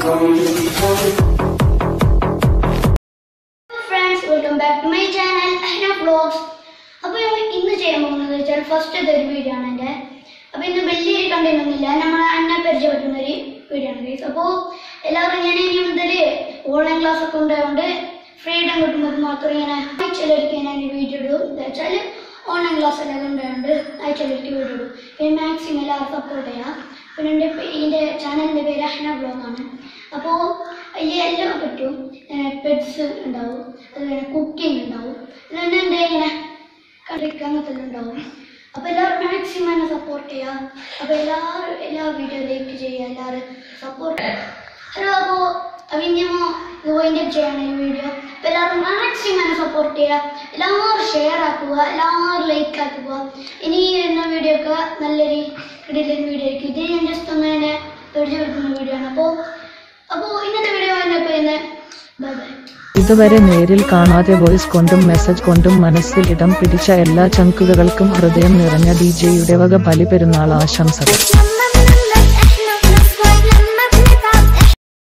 friends welcome back to my channel Ahna vlogs അപ്പോൾ ഇന്ന് ചെയ്യാൻ പോകുന്നത് വെച്ചാൽ ഫസ്റ്റ് ഒരു വീഡിയോ ആണ് എൻ്റെ അപ്പോൾ ഇന്ന് വലിയൊരു കണ്ടന്റ് ഒന്നുമില്ല നമ്മൾ എന്നെ പരിചയപ്പെടുത്തുന്ന ഒരു വീഡിയോ ആണ് ഗൈസ് അപ്പോൾ എല്ലാവരും ഞാൻ ഇനി മുതൽ ഓൺലൈൻ ക്ലാസ് ഒക്കെ ഉണ്ടായതുകൊണ്ട് ഫ്രീ ടൈം കിട്ടുമ്പോൾ മാത്രം ഇങ്ങനെ ആഴ്ചയിലൊരിക്കൽ ഞാൻ വീഡിയോ ഇടും എന്താ വെച്ചാൽ ഓൺലൈൻ ക്ലാസ് എല്ലാം ഉണ്ടായതുകൊണ്ട് ആഴ്ചയിലൊരിക്കൽ വീഡിയോ ഇടും പിന്നെ മാക്സിമം എല്ലാവരും സപ്പോർട്ട് ചെയ്യാം പിന്നെ എൻ്റെ ഇതിൻ്റെ ചാനലിൻ്റെ പേര് അഹ്ന വ്ളോഗാണ് അപ്പോൾ അതിൽ എല്ലാം പറ്റും പെറ്റ്സ് ഉണ്ടാവും അതുപോലെ കുക്കിംഗ് ഉണ്ടാവും അതുകൊണ്ട് എൻ്റെ ഇങ്ങനെ കളിക്ക് അങ്ങനത്തെ എല്ലാം ഉണ്ടാവും അപ്പോൾ എല്ലാവരും മാക്സിമം എന്നെ സപ്പോർട്ട് ചെയ്യുക അപ്പോൾ എല്ലാവരും എല്ലാ വീഡിയോ ലൈക്ക് ചെയ്യുക എല്ലാവരും സപ്പോർട്ട് ഹലോ അപ്പോൾ അവിഞ്ഞമോ വൈൻഡ് അപ്പ് ചെയ്യണം ഈ വീഡിയോ അപ്പോൾ എല്ലാവരും മാക്സിമം എന്നെ സപ്പോർട്ട് ചെയ്യുക എല്ലാവരും ഷെയർ ആക്കുക എല്ലാവരും ലൈക്ക് ആക്കുക ഇനി ഈ വരുന്ന വീഡിയോ ഒക്കെ നല്ലൊരു കിടിലൻ വീഡിയോ ആയിരിക്കും ഇത് ഞാൻ ജസ്റ്റ് ഒന്ന് എന്നെ പരിചയപ്പെടുത്തുന്ന വീഡിയോ ആണ് അപ്പോൾ അപ്പോൾ ഇന്നത്തെ വീഡിയോ വൈൻഡ് ചെയ്യുന്നത് ബൈ ബൈ ഇതുവരെ നേരിൽ കാണാതെ വോയിസ് കൊണ്ടും മെസ്സേജ് കൊണ്ടും മനസ്സിൽ ഇടം പിടിച്ച എല്ലാ ചങ്കുകൾക്കും ഹൃദയം നിറഞ്ഞ ഡി ജെയുടെ വക ബലിപെരുന്നാൾ ആശംസകൾ